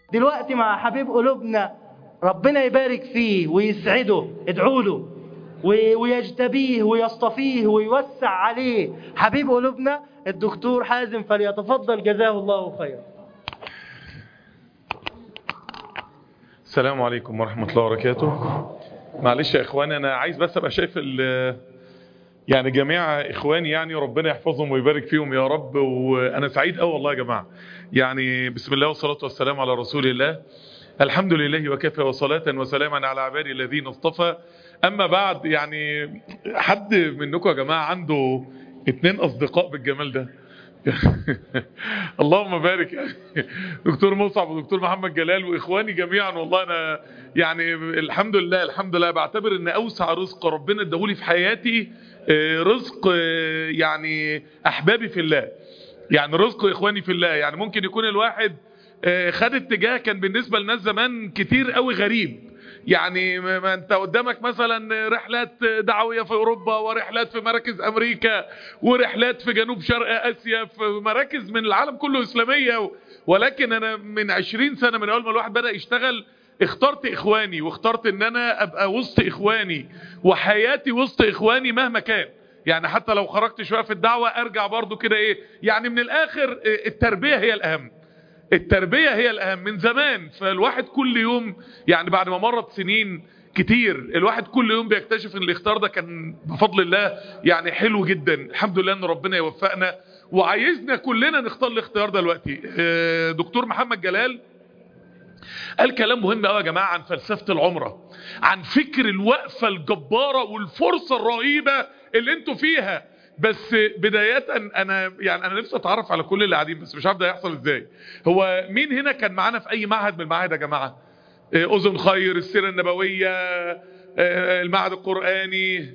دلوقتي مع حبيب قلوبنا ربنا يبارك فيه ويسعده ادعوا له و- ويجتبيه ويصطفيه ويوسع عليه حبيب قلوبنا الدكتور حازم فليتفضل جزاه الله خيرا السلام عليكم ورحمة الله وبركاته معلش يا اخواني انا عايز بس ابقى شايف ال يعني جميع اخواني يعني ربنا يحفظهم ويبارك فيهم يا رب وانا سعيد قوي والله يا جماعة يعني بسم الله والصلاة والسلام على رسول الله الحمد لله وكفى وصلاة وسلاما على عبادي الذين اصطفى اما بعد يعني حد منكم يا جماعة عنده اتنين اصدقاء بالجمال ده اللهم بارك يعني دكتور مصعب ودكتور محمد جلال واخواني جميعا والله انا يعني الحمد لله الحمد لله بعتبر ان اوسع رزق ربنا اداهولي في حياتي آه، رزق آه، يعني احبابي في الله يعني رزق اخواني في الله يعني ممكن يكون الواحد آه، خد اتجاه كان بالنسبة لناس زمان كتير قوي غريب يعني ما ما انت قدامك مثلا رحلات دعوية في اوروبا ورحلات في مراكز امريكا ورحلات في جنوب شرق اسيا في مراكز من العالم كله اسلامية و- ولكن انا من عشرين سنة من اول ما الواحد بدأ يشتغل اخترت اخواني واخترت ان انا ابقى وسط اخواني وحياتي وسط اخواني مهما كان يعني حتى لو خرجت شوية في الدعوة ارجع برضو كده ايه يعني من الاخر اه، التربية هي الاهم التربية هي الأهم من زمان فالواحد كل يوم يعني بعد ما مرت سنين كتير الواحد كل يوم بيكتشف ان الاختيار ده كان بفضل الله يعني حلو جدا الحمد لله ان ربنا يوفقنا وعايزنا كلنا نختار الاختيار ده دلوقتي آه، دكتور محمد جلال قال كلام مهم قوي يا جماعه عن فلسفه العمره عن فكر الوقفه الجباره والفرصه الرهيبه اللي انتوا فيها بس بدايه انا يعني انا نفسي اتعرف على كل اللي قاعدين بس مش عارف ده هيحصل ازاي هو مين هنا كان معانا في اي معهد من المعاهد يا جماعه آه، اذن خير السيره النبويه آه، المعهد القراني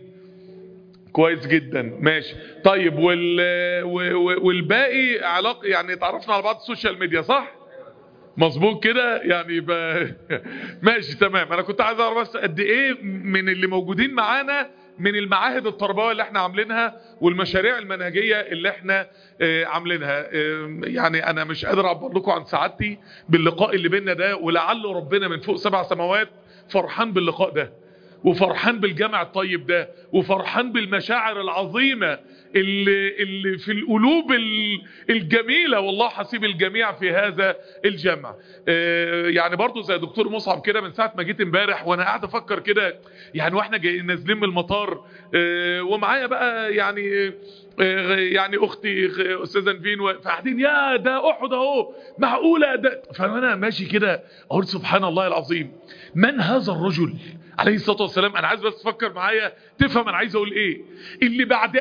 كويس جدا ماشي طيب وال و- و- والباقي علاقه يعني اتعرفنا على بعض السوشيال ميديا صح مظبوط كده يعني يبقى ماشي تمام انا كنت عايز اعرف بس قد ايه من اللي موجودين معانا من المعاهد التربويه اللي احنا عاملينها والمشاريع المنهجيه اللي احنا آه، عاملينها آه، يعني انا مش قادر اعبر لكم عن سعادتي باللقاء اللي بينا ده ولعل ربنا من فوق سبع سماوات فرحان باللقاء ده وفرحان بالجمع الطيب ده وفرحان بالمشاعر العظيمة اللي, اللي في القلوب ال- الجميلة والله حسيب الجميع في هذا الجمع آه، يعني برضو زي دكتور مصعب كده من ساعة ما جيت امبارح وانا قاعد افكر كده يعني واحنا جايين نازلين من المطار آه، ومعايا بقى يعني آه، يعني اختي آه، استاذه نفين و- فقاعدين يا ده احد اهو معقوله ده فانا ماشي كده اقول سبحان الله العظيم من هذا الرجل عليه الصلاه والسلام انا عايز بس تفكر معايا تفهم انا عايز اقول ايه اللي بعد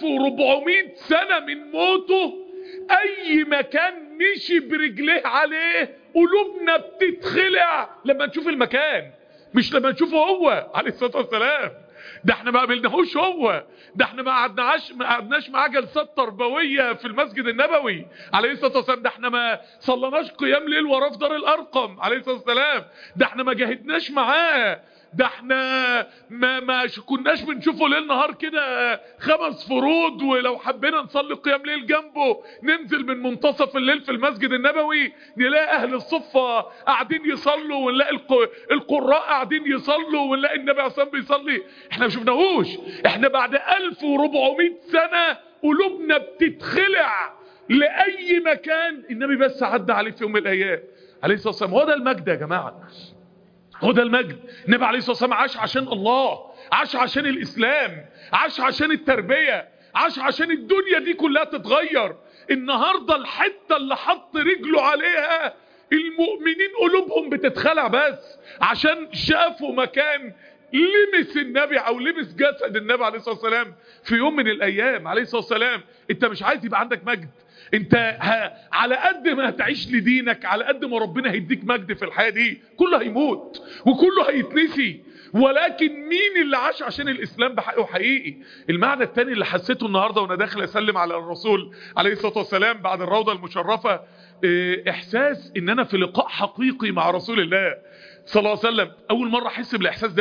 1400 سنه من موته اي مكان مشي برجليه عليه قلوبنا بتتخلع لما نشوف المكان مش لما نشوفه هو عليه الصلاه والسلام ده احنا ما قابلناهوش هو ده احنا ما قعدناش ما قعدناش معاه جلسات تربويه في المسجد النبوي عليه الصلاه والسلام ده احنا ما صلناش قيام ليل وراه في دار الارقم عليه الصلاه والسلام ده احنا ما جاهدناش معاه ده احنا ما ما ش- كناش بنشوفه ليل نهار كده خمس فروض ولو حبينا نصلي قيام ليل جنبه ننزل من منتصف الليل في المسجد النبوي نلاقي اهل الصفة قاعدين يصلوا ونلاقي الق- القراء قاعدين يصلوا ونلاقي النبي عليه الصلاة والسلام بيصلي احنا ما شفناهوش احنا بعد 1400 سنة قلوبنا بتتخلع لأي مكان النبي بس عدى عليه في يوم من الأيام عليه الصلاة والسلام هو ده المجد يا جماعة هو ده المجد النبي عليه الصلاه والسلام عاش عشان الله عاش عشان الاسلام عاش عشان التربيه عاش عشان الدنيا دي كلها تتغير النهارده الحته اللي حط رجله عليها المؤمنين قلوبهم بتتخلع بس عشان شافوا مكان لمس النبي او لمس جسد النبي عليه الصلاه والسلام في يوم من الايام عليه الصلاه والسلام انت مش عايز يبقى عندك مجد انت ه... على قد ما هتعيش لدينك على قد ما ربنا هيديك مجد في الحياة دي كله هيموت وكله هيتنسي ولكن مين اللي عاش عشان الاسلام بحقه حقيقي المعنى التاني اللي حسيته النهاردة وانا داخل اسلم على الرسول عليه الصلاة والسلام بعد الروضة المشرفة اه، احساس ان انا في لقاء حقيقي مع رسول الله صلى الله عليه وسلم اول مرة احس بالاحساس ده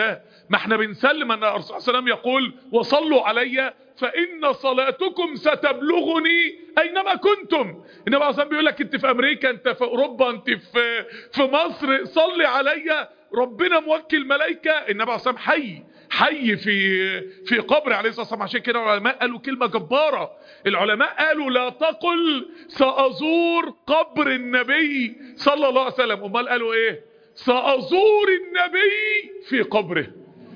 ما احنا بنسلم ان الرسول صلى الله عليه وسلم يقول وصلوا علي فان صلاتكم ستبلغني اينما كنتم النبي عليه الصلاه بيقول لك انت في امريكا انت في اوروبا انت في في مصر صلي عليا ربنا موكل ملائكه النبي عليه الصلاه حي حي في في قبر عليه الصلاه والسلام عشان كده العلماء قالوا كلمه جباره العلماء قالوا لا تقل سازور قبر النبي صلى الله عليه وسلم امال قالوا ايه سازور النبي في قبره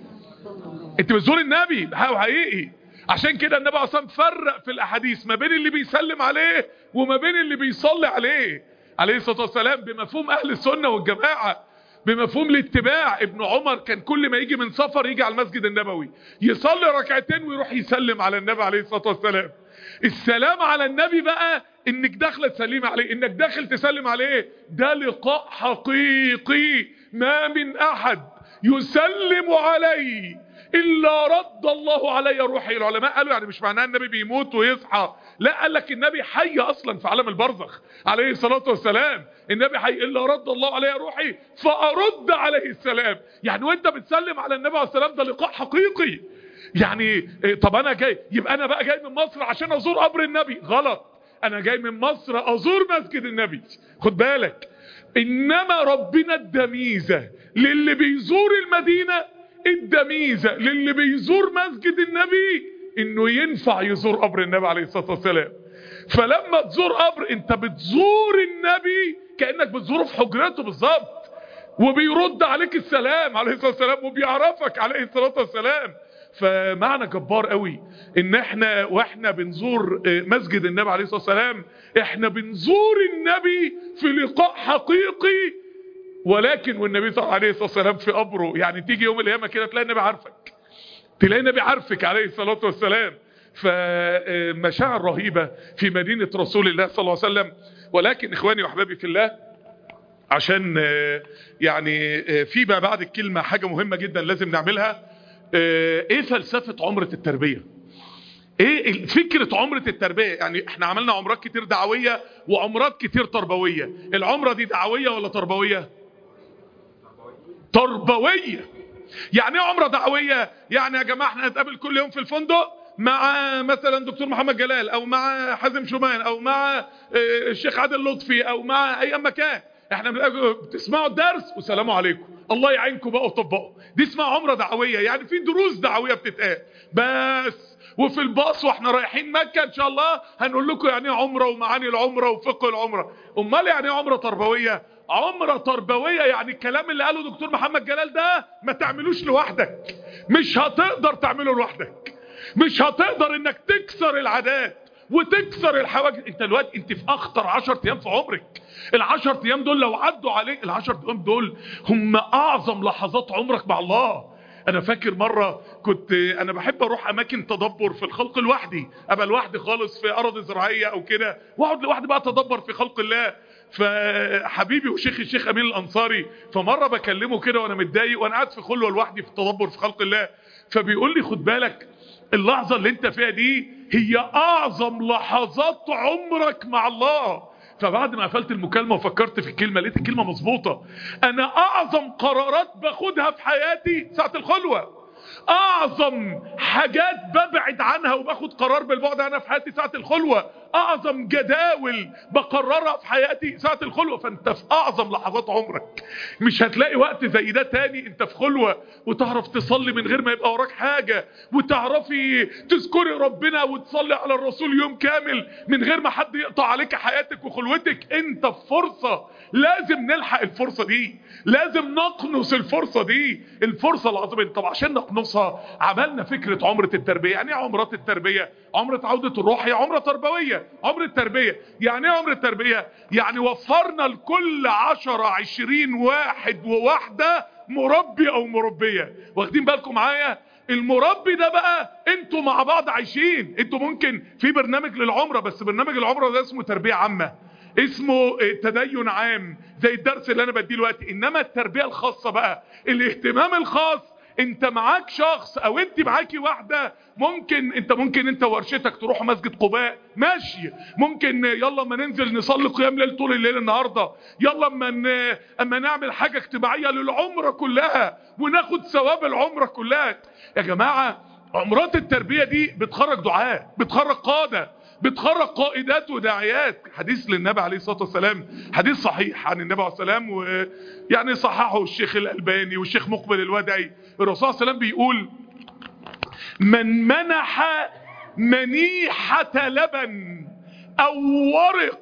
انت بتزور النبي حقيقي عشان كده النبي عليه الصلاه والسلام فرق في الاحاديث ما بين اللي بيسلم عليه وما بين اللي بيصلي عليه عليه الصلاه والسلام بمفهوم اهل السنه والجماعه بمفهوم الاتباع ابن عمر كان كل ما يجي من سفر يجي على المسجد النبوي يصلي ركعتين ويروح يسلم على النبي عليه الصلاه والسلام السلام على النبي بقى انك داخله تسلم عليه انك داخل تسلم عليه ده لقاء حقيقي ما من احد يسلم علي الا رد الله علي روحي العلماء قالوا يعني مش معناه النبي بيموت ويصحى لا قال لك النبي حي اصلا في عالم البرزخ عليه الصلاه والسلام النبي حي الا رد الله علي روحي فارد عليه السلام يعني وانت بتسلم على النبي عليه السلام ده لقاء حقيقي يعني طب انا جاي يبقى انا بقى جاي من مصر عشان ازور قبر النبي غلط انا جاي من مصر ازور مسجد النبي خد بالك انما ربنا ادى ميزه للي بيزور المدينه ادى ميزه للي بيزور مسجد النبي انه ينفع يزور قبر النبي عليه الصلاه والسلام فلما تزور قبر انت بتزور النبي كانك بتزوره في حجرته بالظبط وبيرد عليك السلام عليه الصلاه والسلام وبيعرفك عليه الصلاه والسلام فمعنى جبار قوي ان احنا واحنا بنزور مسجد النبي عليه الصلاه والسلام احنا بنزور النبي في لقاء حقيقي ولكن والنبي صلى الله عليه والسلام في قبره يعني تيجي يوم القيامه كده تلاقي النبي عارفك تلاقي النبي عارفك عليه الصلاه والسلام فمشاعر رهيبه في مدينه رسول الله صلى الله عليه وسلم ولكن اخواني واحبابي في الله عشان يعني في ما بعد الكلمه حاجه مهمه جدا لازم نعملها ايه فلسفه عمره التربيه ايه فكرة عمرة التربية يعني احنا عملنا عمرات كتير دعوية وعمرات كتير تربوية العمرة دي دعوية ولا تربوية تربوية يعني ايه عمرة دعوية يعني يا جماعة احنا نتقابل كل يوم في الفندق مع مثلا دكتور محمد جلال او مع حازم شومان او مع الشيخ عادل لطفي او مع اي مكان احنا بتسمعوا الدرس والسلام عليكم الله يعينكم بقى وطبقوا دي اسمها عمرة دعوية يعني في دروس دعوية بتتقال بس وفي الباص واحنا رايحين مكة ان شاء الله هنقول لكم يعني ايه عمرة ومعاني العمرة وفقه العمرة امال يعني ايه عمرة تربوية عمرة تربوية يعني الكلام اللي قاله دكتور محمد جلال ده ما تعملوش لوحدك مش هتقدر تعمله لوحدك مش هتقدر انك تكسر العادات وتكسر الحواجز انت دلوقتي انت في اخطر 10 ايام في عمرك العشر ايام دول لو عدوا عليك العشر ايام دول هم اعظم لحظات عمرك مع الله انا فاكر مرة كنت انا بحب اروح اماكن تدبر في الخلق لوحدي ابقى لوحدي خالص في ارض زراعية او كده واقعد لوحدي بقى اتدبر في خلق الله فحبيبي وشيخي الشيخ امين الانصاري فمرة بكلمه كده وانا متضايق وانا قاعد في خلوة لوحدي في التدبر في خلق الله فبيقول لي خد بالك اللحظة اللي انت فيها دي هي اعظم لحظات عمرك مع الله فبعد ما قفلت المكالمة وفكرت في الكلمة لقيت الكلمة مظبوطة انا اعظم قرارات باخدها في حياتي ساعة الخلوة اعظم حاجات ببعد عنها وباخد قرار بالبعد عنها في حياتي ساعة الخلوة اعظم جداول بقررها في حياتي ساعة الخلوة فانت في اعظم لحظات عمرك مش هتلاقي وقت زي ده تاني انت في خلوة وتعرف تصلي من غير ما يبقى وراك حاجة وتعرفي تذكري ربنا وتصلي على الرسول يوم كامل من غير ما حد يقطع عليك حياتك وخلوتك انت في فرصة لازم نلحق الفرصة دي لازم نقنص الفرصة دي الفرصة العظيمة طب عشان نقنصها عملنا فكرة عمرة التربية يعني ايه عمرات التربية عمرة عودة الروح هي عمرة تربوية عمر التربية يعني ايه عمر التربية يعني وفرنا لكل عشرة عشرين واحد وواحدة مربي او مربية واخدين بالكم معايا المربي ده بقى انتوا مع بعض عايشين انتوا ممكن في برنامج للعمرة بس برنامج العمرة ده اسمه تربية عامة اسمه تدين عام زي الدرس اللي انا بديه دلوقتي انما التربية الخاصة بقى الاهتمام الخاص انت معاك شخص او انت معاكي واحدة ممكن انت ممكن انت ورشتك تروحوا مسجد قباء ماشي ممكن يلا اما ننزل نصلي قيام ليل طول الليل النهاردة يلا اما ن- اما نعمل حاجة اجتماعية للعمرة كلها وناخد ثواب العمرة كلها يا جماعة عمرات التربية دي بتخرج دعاء بتخرج قادة بتخرج قائدات وداعيات حديث للنبي عليه الصلاة والسلام حديث صحيح عن النبي عليه السلام ويعني صححه الشيخ الألباني والشيخ مقبل الودعي الرسول صلى الله عليه وسلم بيقول من منح منيحة لبن أو ورق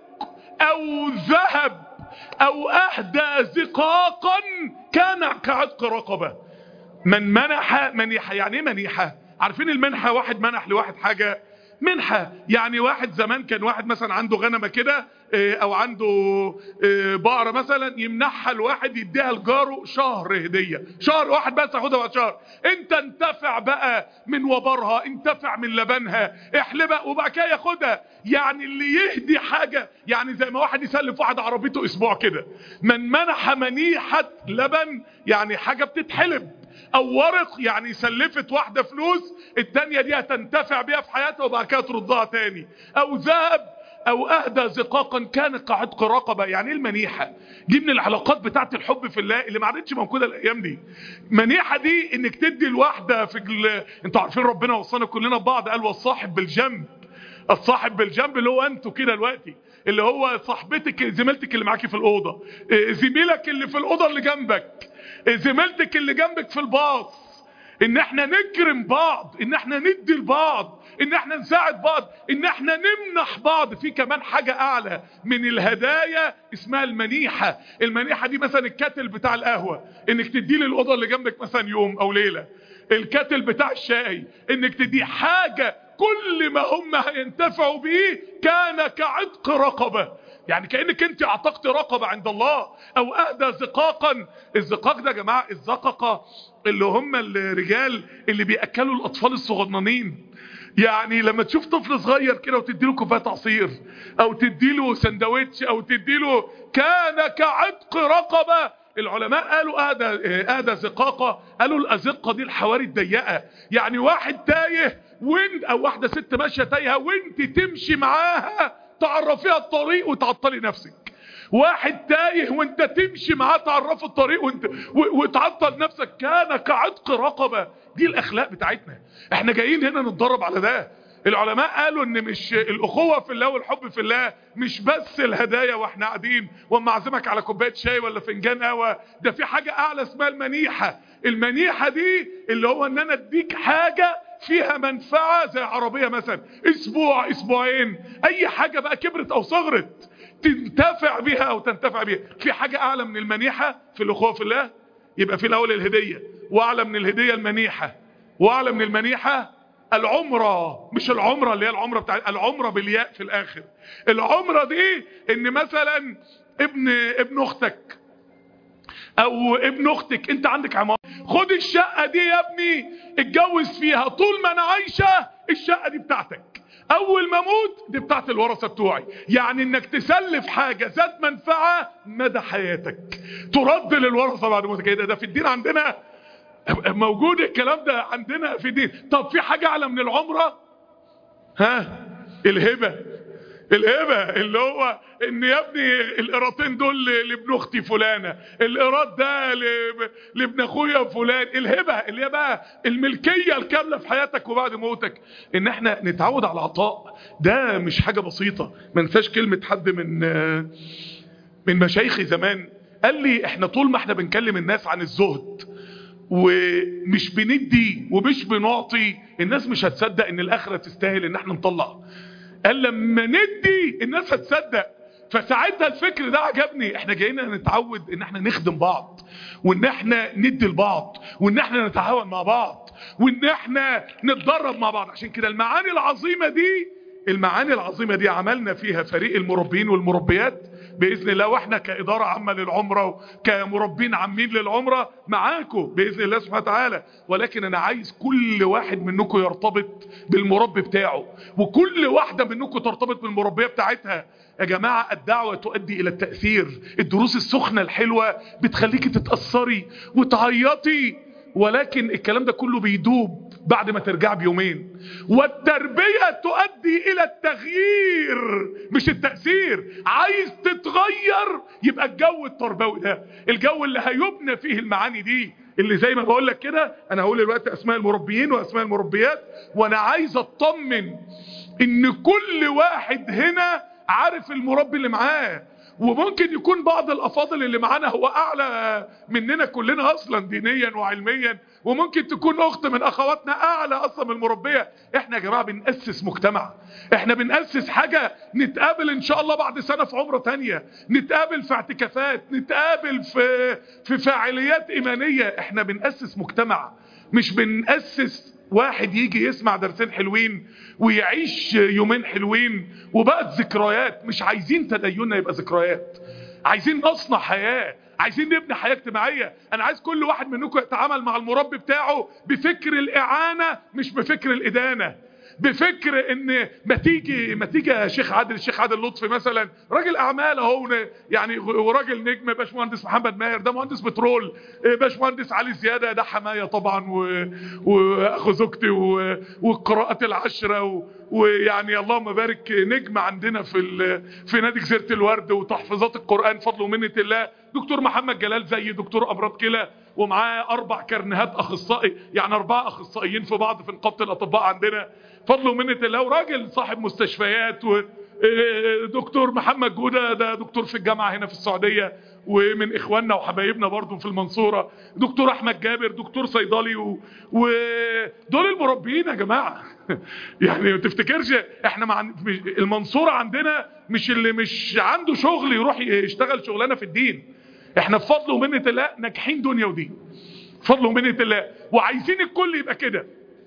أو ذهب أو أهدى زقاقا كان كعتق رقبة من منح منيحة يعني ايه منيحة عارفين المنحة واحد منح لواحد حاجة منحة يعني واحد زمان كان واحد مثلا عنده غنمة كده إيه، او عنده إيه، بقرة مثلا يمنحها لواحد يديها لجاره شهر هدية شهر واحد بس ياخدها بعد شهر انت انتفع بقى من وبرها انتفع من لبنها احلبها وبعد كده ياخدها يعني اللي يهدي حاجة يعني زي ما واحد يسلف واحد عربيته اسبوع كده من منح منيحة لبن يعني حاجة بتتحلب او ورق يعني سلفت واحدة فلوس التانية دي هتنتفع بيها في حياتها وبعد كده تردها تاني او ذهب او اهدى زقاقا كان كعتق رقبة يعني ايه المنيحة دي من العلاقات بتاعت الحب في الله اللي ما عادتش موجودة الايام دي منيحة دي انك تدي الواحدة في ال... انتوا عارفين ربنا وصانا كلنا ببعض قال والصاحب بالجنب الصاحب بالجنب اللي هو انتوا كده دلوقتي اللي هو صاحبتك زميلتك اللي معاكي في الاوضه إيه، زميلك اللي في الاوضه اللي جنبك إيه، زميلتك اللي جنبك في الباص ان احنا نكرم بعض ان احنا ندي لبعض ان احنا نساعد بعض ان احنا نمنح بعض في كمان حاجة اعلى من الهدايا اسمها المنيحة المنيحة دي مثلا الكاتل بتاع القهوة انك تديه للأوضة اللي جنبك مثلا يوم او ليلة الكاتل بتاع الشاي انك تديه حاجة كل ما هم هينتفعوا بيه كان كعتق رقبة يعني كأنك انت اعتقت رقبة عند الله او اهدى زقاقا الزقاق ده يا جماعة الزققة اللي هم الرجال اللي بيأكلوا الاطفال الصغننين يعني لما تشوف طفل صغير كده وتديله كوبايه عصير او تديله سندوتش او تديله كان كعتق رقبه العلماء قالوا اهدى اهدى زقاقه قالوا الازقه دي الحواري الضيقه يعني واحد تايه وانت او واحده ست ماشيه تايهه وانت تمشي معاها تعرفيها الطريق وتعطلي نفسك واحد تايه وانت تمشي معاه تعرفه الطريق وانت و- وتعطل نفسك كان كعتق رقبه دي الاخلاق بتاعتنا احنا جايين هنا نتدرب على ده العلماء قالوا ان مش الاخوه في الله والحب في الله مش بس الهدايا واحنا قاعدين واما اعزمك على كوبايه شاي ولا فنجان قهوه ده في حاجه اعلى اسمها المنيحه المنيحه دي اللي هو ان انا اديك حاجه فيها منفعه زي عربيه مثلا اسبوع اسبوعين اي حاجه بقى كبرت او صغرت تنتفع بها او تنتفع بها في حاجه اعلى من المنيحه في الاخوه في الله يبقى في الاول الهديه واعلى من الهديه المنيحه واعلى من المنيحه العمرة مش العمرة اللي هي العمرة بتاع العمرة بالياء في الاخر العمرة دي ان مثلا ابن ابن اختك او ابن اختك انت عندك عمارة خد الشقة دي يا ابني اتجوز فيها طول ما انا عايشة الشقة دي بتاعتك اول ما اموت دي بتاعت الورثة بتوعي يعني انك تسلف حاجة ذات منفعة مدى حياتك ترد للورثة بعد موتك كده ده في الدين عندنا موجود الكلام ده عندنا في الدين طب في حاجة اعلى من العمرة ها الهبة الهبة اللي هو ان يا ابني القراطين دول لابن اختي فلانة القراط ده ل- لابن اخويا فلان الهبة اللي هي بقى الملكية الكاملة في حياتك وبعد موتك ان احنا نتعود على العطاء ده مش حاجة بسيطة ما ننساش كلمة حد من من مشايخي زمان قال لي احنا طول ما احنا بنكلم الناس عن الزهد ومش بندي ومش بنعطي الناس مش هتصدق ان الاخرة تستاهل ان احنا نطلع قال لما ندي الناس هتصدق فساعتها الفكر ده عجبني احنا جايين نتعود ان احنا نخدم بعض وان احنا ندي لبعض وان احنا نتعاون مع بعض وان احنا نتدرب مع بعض عشان كده المعاني العظيمة دي المعاني العظيمة دي عملنا فيها فريق المربين والمربيات بإذن الله واحنا كإدارة عامة للعمرة وكمربين عامين للعمرة معاكم بإذن الله سبحانه وتعالى ولكن أنا عايز كل واحد منكم يرتبط بالمربي بتاعه وكل واحدة منكم ترتبط بالمربية بتاعتها يا جماعة الدعوة تؤدي إلى التأثير الدروس السخنة الحلوة بتخليكي تتأثري وتعيطي ولكن الكلام ده كله بيدوب بعد ما ترجع بيومين والتربية تؤدي الى التغيير مش التأثير عايز تتغير يبقى الجو التربوي ده الجو اللي هيبنى فيه المعاني دي اللي زي ما بقول لك كده انا هقول دلوقتي اسماء المربيين واسماء المربيات وانا عايز اطمن ان كل واحد هنا عارف المربي اللي معاه وممكن يكون بعض الافاضل اللي معانا هو اعلى مننا كلنا اصلا دينيا وعلميا وممكن تكون اخت من اخواتنا اعلى اصلا من المربيه احنا يا جماعه بناسس مجتمع احنا بناسس حاجه نتقابل ان شاء الله بعد سنه في عمره تانية نتقابل في اعتكافات نتقابل في في فاعليات ايمانيه احنا بناسس مجتمع مش بناسس واحد يجي يسمع درسين حلوين ويعيش يومين حلوين وبقت ذكريات مش عايزين تديننا يبقى ذكريات عايزين نصنع حياة عايزين نبني حياة اجتماعية انا عايز كل واحد منكم يتعامل مع المربي بتاعه بفكر الاعانة مش بفكر الادانة بفكر ان ما تيجي ما تيجي يا شيخ عادل الشيخ عادل لطفي مثلا راجل اعمال اهو يعني وراجل نجم باشمهندس محمد ماهر ده مهندس بترول باشمهندس علي زياده ده حمايه طبعا واخو زوجتي والقراءات العشره و ويعني اللهم بارك نجم عندنا في في نادي جزيره الورد وتحفيظات القران فضل ومنه الله دكتور محمد جلال زي دكتور امراض كلى ومعاه اربع كرنيهات اخصائي يعني اربعه اخصائيين في بعض في نقابه الاطباء عندنا فضل ومنه الله وراجل صاحب مستشفيات ودكتور محمد جوده ده دكتور في الجامعه هنا في السعوديه ومن اخواننا وحبايبنا برضو في المنصوره دكتور احمد جابر دكتور صيدلي و... ودول المربيين يا جماعه يعني ما تفتكرش احنا مع المنصوره عندنا مش اللي مش عنده شغل يروح يشتغل شغلانه في الدين احنا بفضل ومنه الله ناجحين دنيا ودين بفضل ومنه الله وعايزين الكل يبقى كده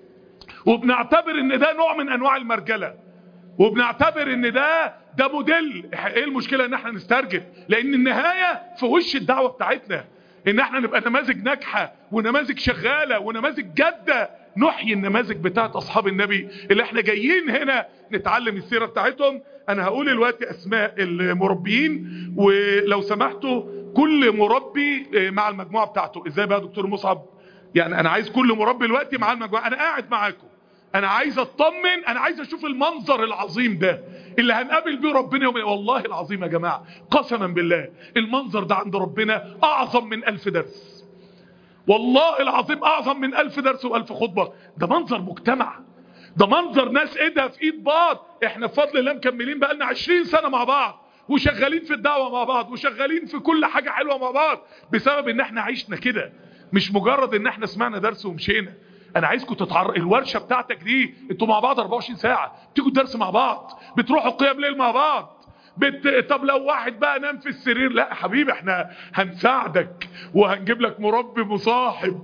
وبنعتبر ان ده نوع من انواع المرجله وبنعتبر ان ده ده موديل ايه المشكله ان احنا نسترجل لان النهايه في وش الدعوه بتاعتنا ان احنا نبقى نماذج ناجحه ونماذج شغاله ونماذج جاده نحيي النماذج بتاعت اصحاب النبي اللي احنا جايين هنا نتعلم السيره بتاعتهم انا هقول دلوقتي اسماء المربيين ولو سمحتوا كل مربي مع المجموعه بتاعته ازاي بقى دكتور مصعب يعني انا عايز كل مربي دلوقتي مع المجموعه انا قاعد معاكم انا عايز اطمن انا عايز اشوف المنظر العظيم ده اللي هنقابل بيه ربنا يوم والله العظيم يا جماعة قسما بالله المنظر ده عند ربنا اعظم من الف درس والله العظيم اعظم من الف درس والف خطبة ده منظر مجتمع ده منظر ناس ايدها في ايد بعض احنا بفضل الله مكملين بقالنا عشرين سنة مع بعض وشغالين في الدعوة مع بعض وشغالين في كل حاجة حلوة مع بعض بسبب ان احنا عشنا كده مش مجرد ان احنا سمعنا درس ومشينا انا عايزكم تتعر الورشه بتاعتك دي انتوا مع بعض 24 ساعه بتيجوا الدرس مع بعض بتروحوا قيام ليل مع بعض بت... طب لو واحد بقى نام في السرير لا يا حبيبي احنا هنساعدك وهنجيب لك مربي مصاحب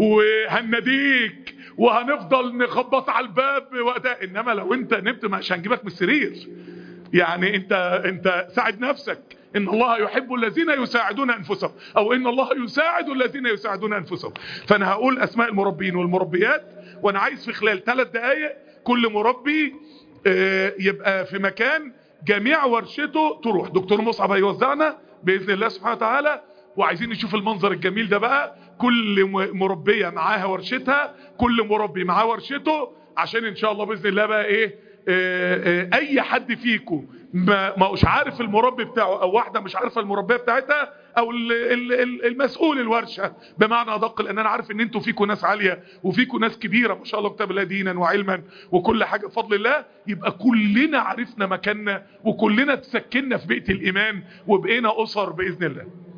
وهنديك وهنفضل نخبط على الباب وقتها انما لو انت نمت مش هنجيبك من السرير يعني انت انت ساعد نفسك ان الله يحب الذين يساعدون انفسهم او ان الله يساعد الذين يساعدون انفسهم فانا هقول اسماء المربين والمربيات وانا عايز في خلال ثلاث دقائق كل مربي اه يبقى في مكان جميع ورشته تروح دكتور مصعب هيوزعنا باذن الله سبحانه وتعالى وعايزين نشوف المنظر الجميل ده بقى كل مربيه معاها ورشتها كل مربي معاه ورشته عشان ان شاء الله باذن الله بقى ايه اه اه اي حد فيكم ما مش عارف المربي بتاعه او واحده مش عارفه المربيه بتاعتها او المسؤول الورشه بمعنى ادق لان انا عارف ان انتوا فيكم ناس عاليه وفيكم ناس كبيره ما شاء الله كتاب الله دينا وعلما وكل حاجه بفضل الله يبقى كلنا عرفنا مكاننا وكلنا تسكننا في بيئه الايمان وبقينا اسر باذن الله